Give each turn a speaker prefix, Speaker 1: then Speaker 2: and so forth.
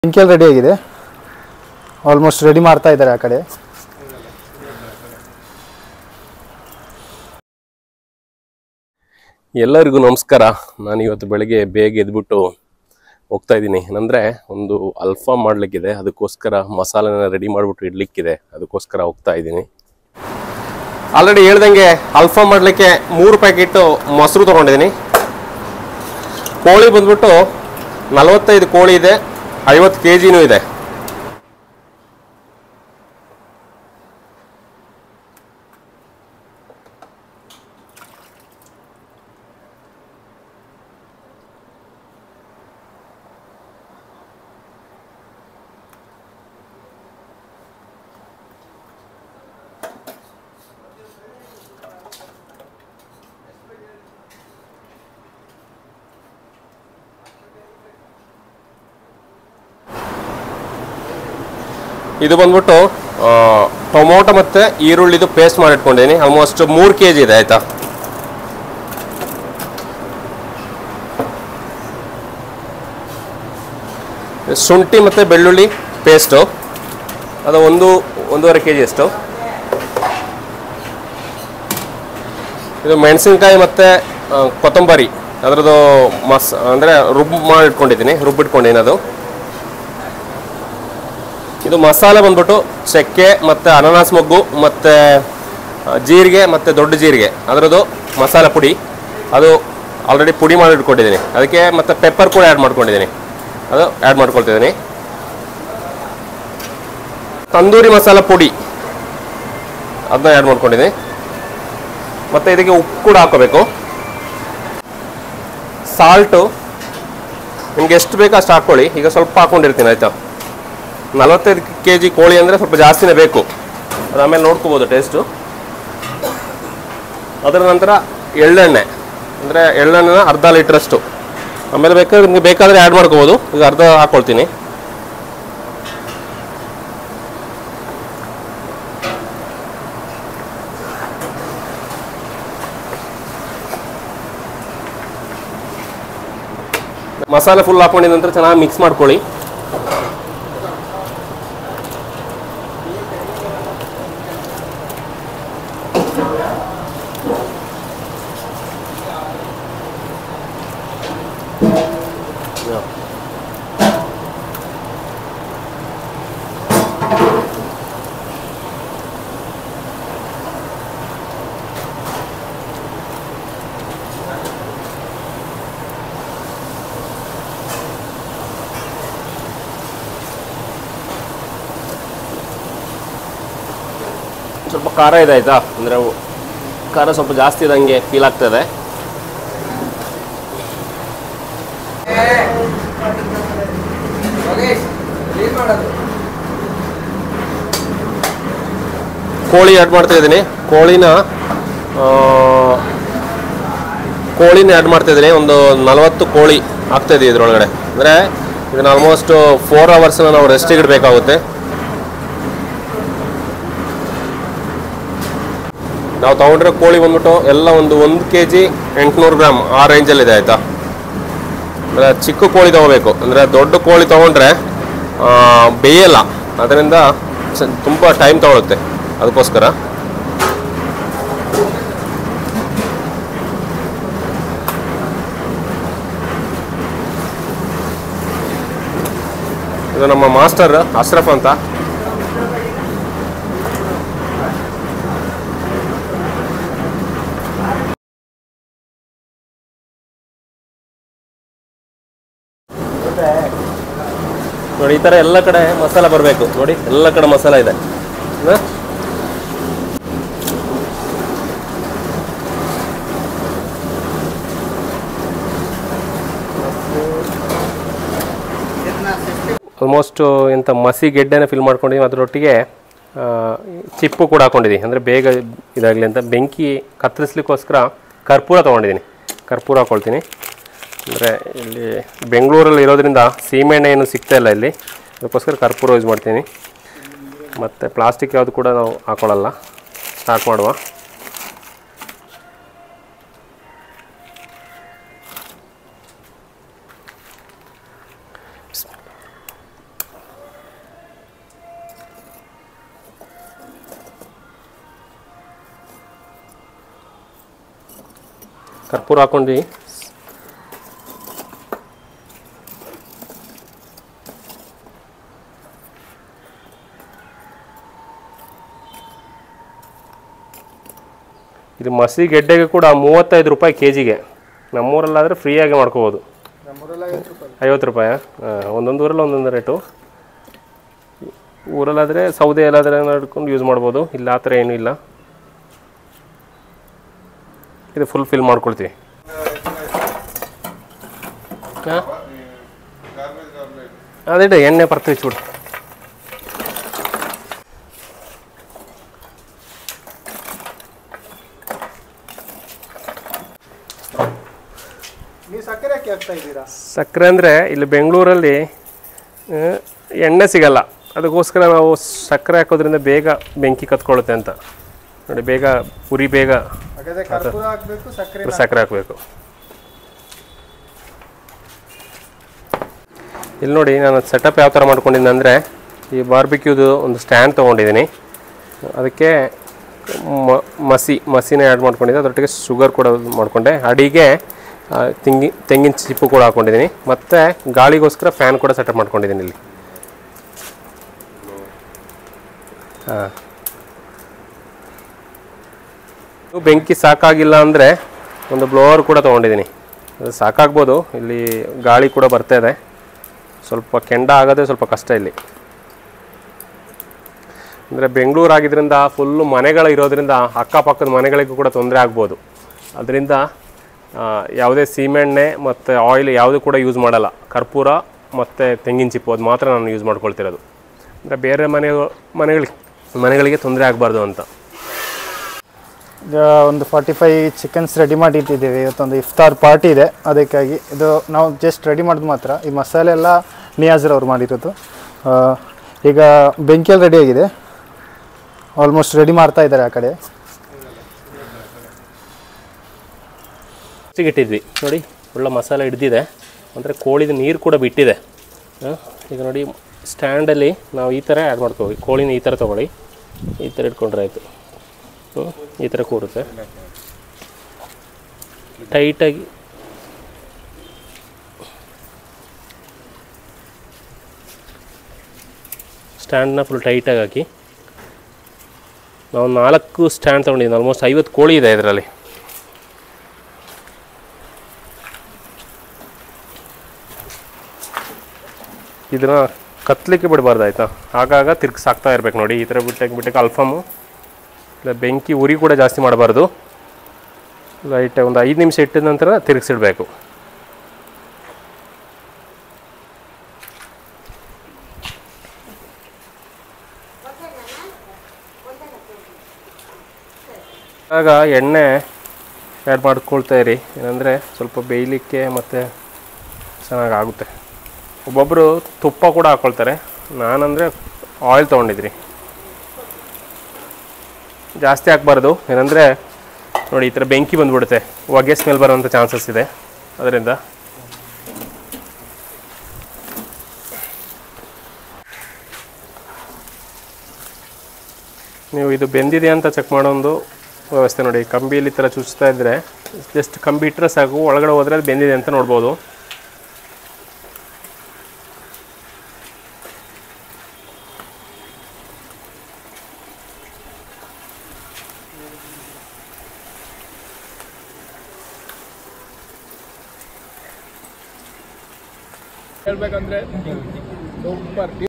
Speaker 1: ಬೆಂಕಿಯಲ್ಲಿ ರೆಡಿ ಆಗಿದೆ almost ready ಮಾಡ್ತಾ ಇದ್ದಾರೆ ಆ ಕಡೆ
Speaker 2: ಎಲ್ಲರಿಗೂ ನಮಸ್ಕಾರ ನಾನು ಇವತ್ತು ಬೆಳಗ್ಗೆ ಬೇಗ ಎದ್ಬಿಟ್ಟು ಹೋಗ್ತಾ ಇದ್ದೀನಿ ಏನಂದರೆ ಒಂದು ಅಲ್ಫಾ ಮಾಡಲಿಕ್ಕಿದೆ ಅದಕ್ಕೋಸ್ಕರ ಮಸಾಲೆನ ರೆಡಿ ಮಾಡಿಬಿಟ್ಟು ಇಡ್ಲಿಕ್ಕಿದೆ ಅದಕ್ಕೋಸ್ಕರ ಹೋಗ್ತಾ ಇದ್ದೀನಿ ಆಲ್ರೆಡಿ ಹೇಳ್ದಂಗೆ ಅಲ್ಫಾ ಮಾಡಲಿಕ್ಕೆ ಮೂರು ಪ್ಯಾಕೆಟು ಮೊಸರು ತೊಗೊಂಡಿದ್ದೀನಿ ಕೋಳಿ ಬಂದ್ಬಿಟ್ಟು ನಲವತ್ತೈದು ಕೋಳಿ ಇದೆ ಐವತ್ತು ಕೆ ಜಿನೂ ಇದೆ ಇದು ಬಂದ್ಬಿಟ್ಟು ಆ, ಟೊಮೊಟೊ ಮತ್ತು ಈರುಳ್ಳಿದು ಪೇಸ್ಟ್ ಮಾಡಿಟ್ಕೊಂಡಿದ್ದೀನಿ ಆಲ್ಮೋಸ್ಟ್ ಮೂರು ಕೆ ಜಿ ಇದೆ ಆಯಿತಾ ಶುಂಠಿ ಮತ್ತು ಬೆಳ್ಳುಳ್ಳಿ ಪೇಸ್ಟು ಅದು ಒಂದು ಒಂದೂವರೆ ಕೆ ಜಿ ಅಷ್ಟು ಇದು ಮೆಣಸಿನ್ಕಾಯಿ ಮತ್ತು ಕೊತ್ತಂಬರಿ ಅದರದ್ದು ಮಸ್ ಅಂದರೆ ರುಬ್ ಮಾಡಿಟ್ಕೊಂಡಿದ್ದೀನಿ ರುಬ್ಬಿಟ್ಕೊಂಡಿದ್ದೀನಿ ಅದು ಇದು ಮಸಾಲೆ ಬಂದ್ಬಿಟ್ಟು ಚಕ್ಕೆ ಮತ್ತು ಅನಾನಸ್ ಮೊಗ್ಗು ಮತ್ತು ಜೀರಿಗೆ ಮತ್ತು ದೊಡ್ಡ ಜೀರಿಗೆ ಅದರದ್ದು ಮಸಾಲೆ ಪುಡಿ ಅದು ಆಲ್ರೆಡಿ ಪುಡಿ ಮಾಡಿ ಇಟ್ಕೊಂಡಿದ್ದೀನಿ ಅದಕ್ಕೆ ಮತ್ತು ಪೆಪ್ಪರ್ ಕೂಡ ಆ್ಯಡ್ ಮಾಡ್ಕೊಂಡಿದ್ದೀನಿ ಅದು ಆ್ಯಡ್ ಮಾಡ್ಕೊಳ್ತಿದ್ದೀನಿ ತಂದೂರಿ ಮಸಾಲ ಪುಡಿ ಅದನ್ನ ಆ್ಯಡ್ ಮಾಡ್ಕೊಂಡಿದ್ದೀನಿ ಮತ್ತು ಇದಕ್ಕೆ ಉಪ್ಪು ಕೂಡ ಹಾಕೋಬೇಕು ಸಾಲ್ಟು ನಿಮ್ಗೆ ಎಷ್ಟು ಬೇಕೋ ಅಷ್ಟು ಹಾಕ್ಕೊಳ್ಳಿ ಈಗ ಸ್ವಲ್ಪ ಹಾಕ್ಕೊಂಡಿರ್ತೀನಿ ಆಯಿತಾ ನಲವತ್ತೈದು ಕೆ ಜಿ ಕೋಳಿ ಅಂದರೆ ಸ್ವಲ್ಪ ಜಾಸ್ತಿನೇ ಬೇಕು ಅದು ಆಮೇಲೆ ನೋಡ್ಕೋಬೋದು ಟೇಸ್ಟು ಅದರ ನಂತರ ಎಳ್ಳೆಣ್ಣೆ ಅಂದರೆ ಎಳ್ಳೆಣ್ಣೆನ ಅರ್ಧ ಲೀಟ್ರಷ್ಟು ಆಮೇಲೆ ಬೇಕಾದ್ರೆ ನಿಮಗೆ ಬೇಕಾದರೆ ಆ್ಯಡ್ ಮಾಡ್ಕೋಬೋದು ಈಗ ಅರ್ಧ ಹಾಕ್ಕೊಳ್ತೀನಿ ಮಸಾಲೆ ಫುಲ್ ಹಾಕೊಂಡಿದ ನಂತರ ಚೆನ್ನಾಗಿ ಮಿಕ್ಸ್ ಮಾಡ್ಕೊಳ್ಳಿ ಸ್ವಲ್ಪ ಖಾರ ಇದೆ ಆಯ್ತಾ ಅಂದರೆ ಖಾರ ಸ್ವಲ್ಪ ಜಾಸ್ತಿ ಇದಂಗೆ ಫೀಲ್ ಆಗ್ತದೆ ಕೋಳಿ ಆ್ಯಡ್ ಮಾಡ್ತಾ ಇದ್ದೀನಿ ಕೋಳಿನ ಆ, ಕೋಳಿನ ಆ್ಯಡ್ ಮಾಡ್ತಾ ಇದ್ದೀನಿ ಒಂದು ನಲವತ್ತು ಕೋಳಿ ಆಗ್ತಾ ಇದೆ ಇದ್ರೊಳಗಡೆ ಅಂದರೆ ಇದನ್ನ ಆಲ್ಮೋಸ್ಟ್ ಫೋರ್ ಅವರ್ಸ್ನ ನಾವು ರೆಸ್ಟಿಗೆ ಇಡಬೇಕಾಗುತ್ತೆ ನಾವು ತೊಗೊಂಡಿರೋ ಕೋಳಿ ಬಂದ್ಬಿಟ್ಟು ಎಲ್ಲ ಒಂದು ಒಂದು ಕೆ ಜಿ ಎಂಟುನೂರು ಗ್ರಾಮ್ ಆ ರೇಂಜಲ್ಲಿದೆ ಆಯಿತಾ ಅಂದರೆ ಚಿಕ್ಕ ಕೋಳಿ ತೊಗೋಬೇಕು ಅಂದರೆ ದೊಡ್ಡ ಕೋಳಿ ತೊಗೊಂಡ್ರೆ ಆ, ಬೇಯಲ್ಲ ಅದರಿಂದ ತುಂಬ ಟೈಮ್ ತೊಗೊಳುತ್ತೆ ಅದಕ್ಕೋಸ್ಕರ ಇದು ನಮ್ಮ ಮಾಸ್ಟರ್ ಅಶ್ರಫ್ ಅಂತ ನೋಡಿ ಈ ಥರ ಎಲ್ಲ ಕಡೆ ಮಸಾಲ ಬರಬೇಕು ನೋಡಿ ಎಲ್ಲ ಕಡೆ ಮಸಾಲ ಇದೆ ಹ? ಆಲ್ಮೋಸ್ಟ್ ಎಂಥ ಮಸಿ ಗೆಡ್ಡೆನ ಫಿಲ್ ಮಾಡ್ಕೊಂಡಿದ್ದೀವಿ ಅದರೊಟ್ಟಿಗೆ ಆ, ಚಿಪ್ಪು ಕೂಡ ಹಾಕೊಂಡಿದ್ದೀನಿ ಅಂದರೆ ಬೇಗ ಇದಾಗಲಿ ಅಂತ ಬೆಂಕಿ ಕತ್ತರಿಸ್ಲಿಕ್ಕೋಸ್ಕರ ಕರ್ಪೂರ ತೊಗೊಂಡಿದ್ದೀನಿ ಕರ್ಪೂರ ಹಾಕ್ಕೊಳ್ತೀನಿ ಅಂದರೆ ಇಲ್ಲಿ ಬೆಂಗಳೂರಲ್ಲಿ ಇರೋದ್ರಿಂದ ಸೀಮೆಎಣ್ಣೆ ಏನು ಸಿಗ್ತಾ ಇಲ್ಲ ಇಲ್ಲಿ ಅದಕ್ಕೋಸ್ಕರ ಕರ್ಪೂರ ಯೂಸ್ ಮಾಡ್ತೀನಿ ಮತ್ತು ಪ್ಲಾಸ್ಟಿಕ್ ಯಾವುದು ಕೂಡ ನಾವು ಹಾಕೊಳ್ಳಲ್ಲ ಸ್ಟಾರ್ಟ್ ಮಾಡುವ ಕರ್ಪೂರ ಹಾಕೊಂಡು ಇದು ಮಸಿ ಗೆಡ್ಡೆಗೆ ಕೂಡ ಮೂವತ್ತೈದು ರೂಪಾಯಿ ಕೆ ಜಿಗೆ ನಮ್ಮೂರಲ್ಲಾದರೆ ಫ್ರೀಯಾಗಿ ಮಾಡ್ಕೋಬೋದು ಐವತ್ತು ರೂಪಾಯಿ ಒಂದೊಂದು ಊರಲ್ಲಿ ಒಂದೊಂದು ರೇಟು ಊರಲ್ಲಾದರೆ ಸೌದೆ ಎಲ್ಲಾದರೆ ನಡ್ಕೊಂಡು ಯೂಸ್ ಮಾಡ್ಬೋದು ಇಲ್ಲ ಆ ಥರ ಏನೂ ಇಲ್ಲ ಇದು ಫುಲ್ ಫಿಲ್ ಮಾಡ್ಕೊಳ್ತೀವಿ ಹಾಂ ಅದೇ ಎಣ್ಣೆ ಬರ್ತೀವಿ ಚೂಡು
Speaker 1: ನೀವು ಸಕ್ಕರೆ ಹಾಕಿ ಹಾಕ್ತಾ ಇದ್ದೀರಾ
Speaker 2: ಸಕ್ಕರೆ ಅಂದರೆ ಇಲ್ಲಿ ಬೆಂಗಳೂರಲ್ಲಿ ಆ, ಎಣ್ಣೆ ಸಿಗಲ್ಲ ಅದಕ್ಕೋಸ್ಕರ ನಾವು ಸಕ್ಕರೆ ಹಾಕೋದ್ರಿಂದ ಬೇಗ ಬೆಂಕಿ ಕತ್ಕೊಳ್ಳುತ್ತೆ ಅಂತ ನೋಡಿ ಬೇಗ ಉರಿ ಬೇಗ
Speaker 1: ಹಾಗಾದ್ರೆ ಕರ್ಪೂರ ಹಾಕ್ಬೇಕು ಸಕ್ಕರೆ
Speaker 2: ಸಕ್ಕರೆ ಹಾಕಬೇಕು ಇಲ್ಲಿ ನೋಡಿ ನಾನು ಸೆಟಪ್ ಯಾವ ಥರ ಮಾಡ್ಕೊಂಡಿದ್ದೀನಿ ಅಂದರೆ ಈ ಬಾರ್ಬಿಕ್ಯೂದು ಒಂದು ಸ್ಟ್ಯಾಂಡ್ ತೊಗೊಂಡಿದ್ದೀನಿ ಅದಕ್ಕೆ ಮ- ಮಸಿ ಮಸಿನೇ ಆ್ಯಡ್ ಮಾಡ್ಕೊಂಡಿದ್ದೆ ಅದರೊಟ್ಟಿಗೆ ಶುಗರ್ ಕೂಡ ಮಾಡ್ಕೊಂಡೆ ಅಡಿಗೆ ಆ, ತೆಂಗಿ ತೆಂಗಿನ ಚಿಪ್ಪು ಕೂಡ ಹಾಕ್ಕೊಂಡಿದ್ದೀನಿ ಮತ್ತು ಗಾಳಿಗೋಸ್ಕರ ಫ್ಯಾನ್ ಕೂಡ ಸೆಟಪ್ ಮಾಡ್ಕೊಂಡಿದ್ದೀನಿ ಇಲ್ಲಿ ಹಾಂ ಬೆಂಕಿ ಸಾಕಾಗಿಲ್ಲ ಅಂದರೆ ಒಂದು ಬ್ಲೋವರ್ ಕೂಡ ತೊಗೊಂಡಿದ್ದೀನಿ ಅದು ಸಾಕಾಗ್ಬೋದು ಇಲ್ಲಿ ಗಾಳಿ ಕೂಡ ಬರ್ತಾ ಇದೆ ಸ್ವಲ್ಪ ಕೆಂಡ ಆಗೋದೇ ಸ್ವಲ್ಪ ಕಷ್ಟ ಇಲ್ಲಿ ಅಂದರೆ ಬೆಂಗಳೂರು ಆಗಿದ್ರಿಂದ ಫುಲ್ಲು ಮನೆಗಳು ಇರೋದ್ರಿಂದ ಅಕ್ಕಪಕ್ಕದ ಮನೆಗಳಿಗೂ ಕೂಡ ತೊಂದರೆ ಆಗ್ಬೋದು ಅದರಿಂದ ಯಾವುದೇ ಸೀಮೆಣ್ಣೆ ಮತ್ತು ಆಯಿಲ್ ಯಾವುದು ಕೂಡ ಯೂಸ್ ಮಾಡಲ್ಲ ಕರ್ಪೂರ ಮತ್ತು ತೆಂಗಿನ ಚಿಪ್ಪು ಅದು ಮಾತ್ರ ನಾನು ಯೂಸ್ ಮಾಡ್ಕೊಳ್ತಿರೋದು ಅಂದರೆ ಬೇರೆ ಮನೆ ಮನೆಗಳಿಗೆ ಮನೆಗಳಿಗೆ ತೊಂದರೆ ಆಗಬಾರ್ದು ಅಂತ
Speaker 1: ಈಗ ಒಂದು ಫಾರ್ಟಿ ಫೈವ್ ಚಿಕನ್ಸ್ ರೆಡಿ ಮಾಡಿ ಇಟ್ಟಿದ್ದೀವಿ ಇವತ್ತೊಂದು ಇಫ್ತಾರ್ ಪಾರ್ಟಿ ಇದೆ ಅದಕ್ಕಾಗಿ ಇದು ನಾವು ಜಸ್ಟ್ ರೆಡಿ ಮಾಡಿದ್ ಮಾತ್ರ ಈ ಮಸಾಲೆ ಎಲ್ಲ ನಿಯಾಜರ್ ಅವ್ರು ಮಾಡಿರೋದು ಆ, ಈಗ ಬೆಂಕಿಯಲ್ಲಿ ರೆಡಿ ಆಗಿದೆ ಆಲ್ಮೋಸ್ಟ್ ರೆಡಿ ಮಾಡ್ತಾ ಇದ್ದಾರೆ ಆ ಕಡೆ
Speaker 2: ಇಟ್ಟಿದ್ವಿ ನೋಡಿ ಒಳ್ಳೆ ಮಸಾಲೆ ಹಿಡ್ದಿದೆ ಅಂದರೆ ಕೋಳಿದ ನೀರು ಕೂಡ ಬಿಟ್ಟಿದೆ ಆ, ಈಗ ನೋಡಿ ಸ್ಟ್ಯಾಂಡಲ್ಲಿ ನಾವು ಈ ಥರ ಆ್ಯಡ್ ಮಾಡ್ಕೋವಿ ಕೋಳಿನ ಈ ಥರ ತೊಗೊಳ್ಳಿ ಈ ಥರ ಇಟ್ಕೊಂಡ್ರೆ ಆಯಿತು ಹ್ಮ್? ಈ ಥರ ಕೂರುತ್ತೆ ಟೈಟಾಗಿ ಸ್ಟ್ಯಾಂಡ್ನ ಫುಲ್ ಟೈಟಾಗಿ ಹಾಕಿ ನಾವು ನಾಲ್ಕು ಸ್ಟ್ಯಾಂಡ್ ತೊಗೊಂಡಿದ್ದೀನಿ ಆಲ್ಮೋಸ್ಟ್ ಐವತ್ತು ಕೋಳಿ ಇದೆ ಇದರಲ್ಲಿ ಇದನ್ನ ಕತ್ತಲಿಕ್ಕೆ ಬಿಡಬಾರ್ದು ಆಯಿತಾ ಆಗಾಗ ತಿರ್ಗಿಸಾಕ್ತಾ ಇರ್ಬೇಕು ನೋಡಿ ಈ ಥರ ಬಿಟ್ಟಕ್ಕೆ ಬಿಟ್ಟಕ್ಕೆ ಅಲ್ಫಾಮು ಇಲ್ಲ ಬೆಂಕಿ ಉರಿ ಕೂಡ ಜಾಸ್ತಿ ಮಾಡಬಾರ್ದು ಲೈಟ್ ಒಂದು ಐದು ನಿಮಿಷ ಇಟ್ಟಿದ ನಂತರ ತಿರುಗಿಸಿಡ್ಬೇಕು ಆಗ ಎಣ್ಣೆ ಆ್ಯಡ್ ಮಾಡ್ಕೊಳ್ತಾ ಇರಿ ಏನಂದರೆ ಸ್ವಲ್ಪ ಬೇಯಲಿಕ್ಕೆ ಮತ್ತು ಚೆನ್ನಾಗಿ ಆಗುತ್ತೆ ಒಬ್ಬೊಬ್ಬರು ತುಪ್ಪ ಕೂಡ ಹಾಕ್ಕೊಳ್ತಾರೆ ನಾನಂದರೆ ಆಯಿಲ್ ತೊಗೊಂಡಿದ್ರಿ ಜಾಸ್ತಿ ಹಾಕ್ಬಾರ್ದು ಏನಂದರೆ ನೋಡಿ ಈ ಥರ ಬೆಂಕಿ ಬಂದ್ಬಿಡುತ್ತೆ ಹೊಗೆ ಸ್ಮೆಲ್ ಬರೋವಂಥ ಚಾನ್ಸಸ್ ಇದೆ ಅದರಿಂದ ನೀವು ಇದು ಬೆಂದಿದೆ ಅಂತ ಚೆಕ್ ಮಾಡೋ ಒಂದು ವ್ಯವಸ್ಥೆ ನೋಡಿ ಕಂಬಿಯಲ್ಲಿ ಈ ಥರ ಚುಚ್ತಾ ಇದ್ದರೆ ಜಸ್ಟ್ ಕಂಬಿ ಇಟ್ಟರೆ ಸಾಕು ಒಳಗಡೆ ಹೋದರೆ ಅದು ಬೆಂದಿದೆ ಅಂತ ನೋಡ್ಬೋದು
Speaker 3: ಹೇಳ್ಬೇಕಂದ್ರೆ ಸೂಪರ್